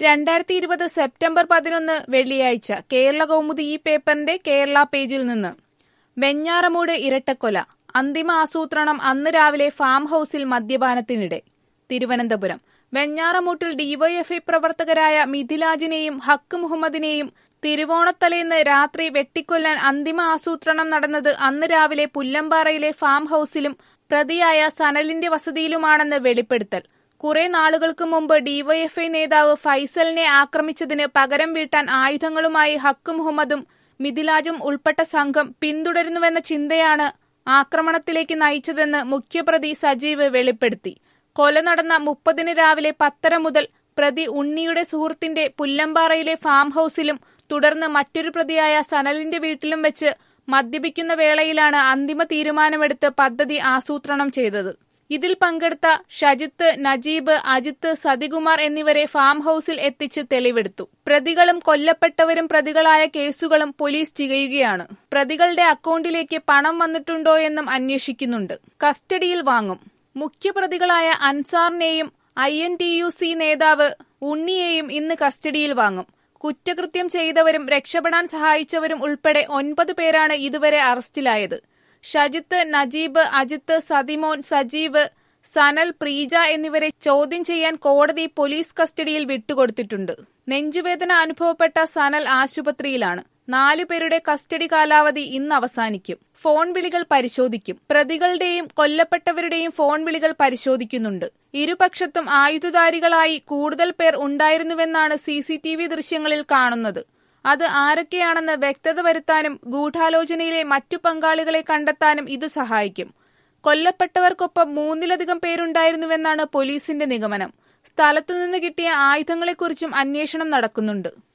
രണ്ടായിരത്തി ഇരുപത് സെപ്റ്റംബർ പതിനൊന്ന് വെള്ളിയാഴ്ച കേരള കൗമുദി ഈ പേപ്പറിന്റെ കേരള പേജിൽ നിന്ന് വെഞ്ഞാറമൂട് ഇരട്ടക്കൊല അന്തിമ ആസൂത്രണം അന്ന് രാവിലെ ഫാം ഹൌസിൽ മദ്യപാനത്തിനിടെ തിരുവനന്തപുരം വെഞ്ഞാറമൂട്ടിൽ ഡിവൈഎഫ്ഐ പ്രവർത്തകരായ മിഥിലാജിനെയും ഹക്ക് മുഹമ്മദിനെയും തിരുവോണത്തലേന്ന് രാത്രി വെട്ടിക്കൊല്ലാൻ അന്തിമ ആസൂത്രണം നടന്നത് അന്ന് രാവിലെ പുല്ലമ്പാറയിലെ ഫാം ഹൌസിലും പ്രതിയായ സനലിന്റെ വസതിയിലുമാണെന്ന് വെളിപ്പെടുത്തൽ കുറെ നാളുകൾക്ക് മുമ്പ് ഡിവൈഎഫ്ഐ നേതാവ് ഫൈസലിനെ ആക്രമിച്ചതിന് പകരം വീട്ടാൻ ആയുധങ്ങളുമായി ഹക്ക് മുഹമ്മദും മിഥിലാജും ഉൾപ്പെട്ട സംഘം പിന്തുടരുന്നുവെന്ന ചിന്തയാണ് ആക്രമണത്തിലേക്ക് നയിച്ചതെന്ന് മുഖ്യപ്രതി സജീവ് വെളിപ്പെടുത്തി കൊല നടന്ന മുപ്പതിന് രാവിലെ പത്തര മുതൽ പ്രതി ഉണ്ണിയുടെ സുഹൃത്തിന്റെ പുല്ലമ്പാറയിലെ ഫാം ഹൌസിലും തുടർന്ന് മറ്റൊരു പ്രതിയായ സനലിന്റെ വീട്ടിലും വെച്ച് മദ്യപിക്കുന്ന വേളയിലാണ് അന്തിമ തീരുമാനമെടുത്ത് പദ്ധതി ആസൂത്രണം ചെയ്തത് ഇതിൽ പങ്കെടുത്ത ഷജിത്ത് നജീബ് അജിത്ത് സതികുമാർ എന്നിവരെ ഫാം ഹൌസിൽ എത്തിച്ച് തെളിവെടുത്തു പ്രതികളും കൊല്ലപ്പെട്ടവരും പ്രതികളായ കേസുകളും പോലീസ് ചെയ്യുകയാണ് പ്രതികളുടെ അക്കൗണ്ടിലേക്ക് പണം വന്നിട്ടുണ്ടോ എന്നും അന്വേഷിക്കുന്നുണ്ട് കസ്റ്റഡിയിൽ വാങ്ങും മുഖ്യപ്രതികളായ അൻസാറിനെയും I N T U C നേതാവ് ഉണ്ണിയെയും ഇന്ന് കസ്റ്റഡിയിൽ വാങ്ങും കുറ്റകൃത്യം ചെയ്തവരും രക്ഷപ്പെടാൻ സഹായിച്ചവരും ഉൾപ്പെടെ ഒൻപത് പേരാണ് ഇതുവരെ അറസ്റ്റിലായത് ഷജിത്ത് നജീബ് അജിത്ത് സതിമോൻ സജീവ് സനൽ പ്രീജ എന്നിവരെ ചോദ്യം ചെയ്യാൻ കോടതി പോലീസ് കസ്റ്റഡിയിൽ വിട്ടുകൊടുത്തിട്ടുണ്ട് നെഞ്ചുവേദന അനുഭവപ്പെട്ട സനൽ ആശുപത്രിയിലാണ് നാലുപേരുടെ കസ്റ്റഡി കാലാവധി ഇന്ന് അവസാനിക്കും ഫോൺ വിളികൾ പരിശോധിക്കും പ്രതികളുടെയും കൊല്ലപ്പെട്ടവരുടെയും ഫോൺ വിളികൾ പരിശോധിക്കുന്നുണ്ട് ഇരുപക്ഷത്തും ആയുധധാരികളായി കൂടുതൽ പേർ ഉണ്ടായിരുന്നുവെന്നാണ് സി സി ടി വി ദൃശ്യങ്ങളിൽ കാണുന്നത് അത് ആരൊക്കെയാണെന്ന് വ്യക്തത വരുത്താനും ഗൂഢാലോചനയിലെ മറ്റു പങ്കാളികളെ കണ്ടെത്താനും ഇത് സഹായിക്കും കൊല്ലപ്പെട്ടവർക്കൊപ്പം മൂന്നിലധികം പേരുണ്ടായിരുന്നുവെന്നാണ് പോലീസിന്റെ നിഗമനം സ്ഥലത്തുനിന്ന് കിട്ടിയ ആയുധങ്ങളെക്കുറിച്ചും അന്വേഷണം നടക്കുന്നുണ്ട്